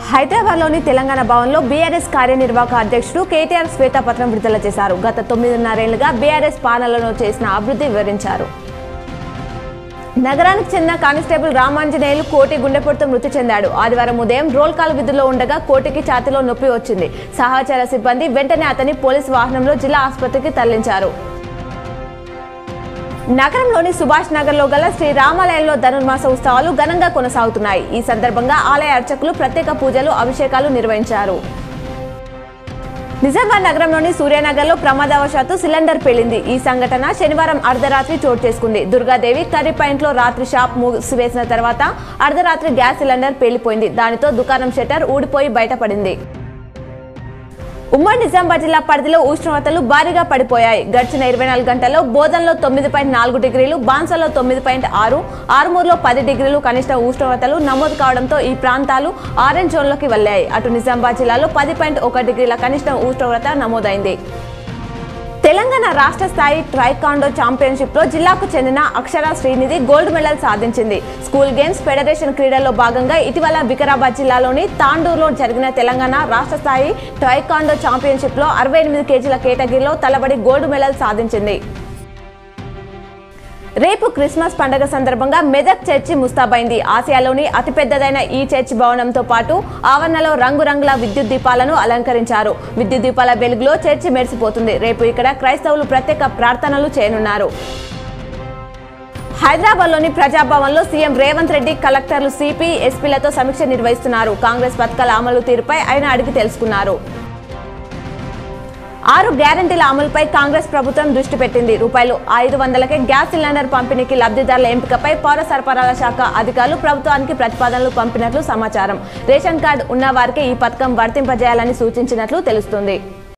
హైదరాబాద్లోని తెలంగాణ భవన్లో బీఆర్ఎస్ కార్యనిర్వాహక అధ్యక్షుడు కేటీఆర్ శ్వేతపత్రం విడుదల చేశారు గత తొమ్మిదిన్నరేళ్లుగా బీఆర్ఎస్ పాలనలో చేసిన అభివృద్ధి వివరించారు నగరానికి చెందిన కానిస్టేబుల్ రామాంజనేయులు కోటి గుండెపోటుతో మృతి చెందాడు ఆదివారం ఉదయం రోల్ కాల్ విధుల్లో ఉండగా కోటికి ఛాతీలో నొప్పి వచ్చింది సహచర సిబ్బంది వెంటనే అతని పోలీసు వాహనంలో జిల్లా ఆసుపత్రికి తరలించారు నగరంలోని సుభాష్ నగర్ లో గల శ్రీ రామాలయంలో ధనుర్మాస ఉత్సవాలు ఘనంగా కొనసాగుతున్నాయి ఈ సందర్భంగా ఆలయ అర్చకులు ప్రత్యేక పూజలు అభిషేకాలు నిర్వహించారు నిజామాబాద్ నగరంలోని సూర్యనగర్లో ప్రమాదవశాత్తు సిలిండర్ పేలింది ఈ సంఘటన శనివారం అర్ధరాత్రి చోటు చేసుకుంది దుర్గాదేవి కర్రీ పాయింట్లో రాత్రి షాప్ మూసివేసిన తర్వాత అర్ధరాత్రి గ్యాస్ సిలిండర్ పేలిపోయింది దానితో దుకాణం షట్టర్ ఊడిపోయి బయటపడింది ఉమ్మడి నిజామాబాద్ జిల్లా పరిధిలో ఉష్ణోగ్రతలు భారీగా పడిపోయాయి గడిచిన ఇరవై నాలుగు గంటల్లో బోధనలో తొమ్మిది పాయింట్ నాలుగు డిగ్రీలు బాన్సలో తొమ్మిది పాయింట్ ఆరు ఆరుమూరులో పది డిగ్రీలు కనిష్ట ఉష్ణోగ్రతలు నమోదు కావడంతో ఈ ప్రాంతాలు ఆరెంజ్ జోన్లోకి వెళ్ళాయి అటు నిజామాబాద్ జిల్లాలో పది పాయింట్ ఒక డిగ్రీల కనిష్ట ఉష్ణోగ్రత నమోదైంది తెలంగాణ రాష్ట్ర స్థాయి ట్రైకాండో ఛాంపియన్షిప్ లో జిల్లాకు చెందిన అక్షర శ్రీనిధి గోల్డ్ మెడల్ సాధించింది స్కూల్ గేమ్స్ ఫెడరేషన్ క్రీడల్లో భాగంగా ఇటీవల వికారాబాద్ జిల్లాలోని తాండూరులో జరిగిన తెలంగాణ రాష్ట్ర స్థాయి ట్రైకాండో ఛాంపియన్షిప్ లో అరవై ఎనిమిది కేజీల కేటగిరీలో తలబడి గోల్డ్ మెడల్ సాధించింది రేపు క్రిస్మస్ పండుగ సందర్భంగా మెదక్ చర్చి ముస్తాబైంది ఆసియాలోని అతిపెద్దదైన ఈ చర్చి భవనంతో పాటు ఆవరణలో రంగురంగుల విద్యుత్ దీపాలను అలంకరించారు విద్యుత్ దీపాల వెలుగులో చర్చి మెరిసిపోతుంది రేపు ఇక్కడ క్రైస్తవులు ప్రత్యేక ప్రార్థనలు చేయనున్నారు హైదరాబాద్లోని ప్రజాభవన్లో సీఎం రేవంత్ రెడ్డి కలెక్టర్లు సిపి ఎస్పీలతో సమీక్ష నిర్వహిస్తున్నారు కాంగ్రెస్ పథకాల అమలు తీరుపై ఆయన అడిగి తెలుసుకున్నారు ఆరు గ్యారంటీల అమలుపై కాంగ్రెస్ ప్రభుత్వం దృష్టి పెట్టింది రూపాయలు ఐదు వందలకే గ్యాస్ సిలిండర్ పంపిణీకి లబ్ధిదారుల ఎంపికపై పౌర సరఫరాల శాఖ అధికారులు ప్రభుత్వానికి ప్రతిపాదనలు పంపినట్లు సమాచారం రేషన్ కార్డు ఉన్న వారికి ఈ పథకం వర్తింపజేయాలని సూచించినట్లు తెలుస్తుంది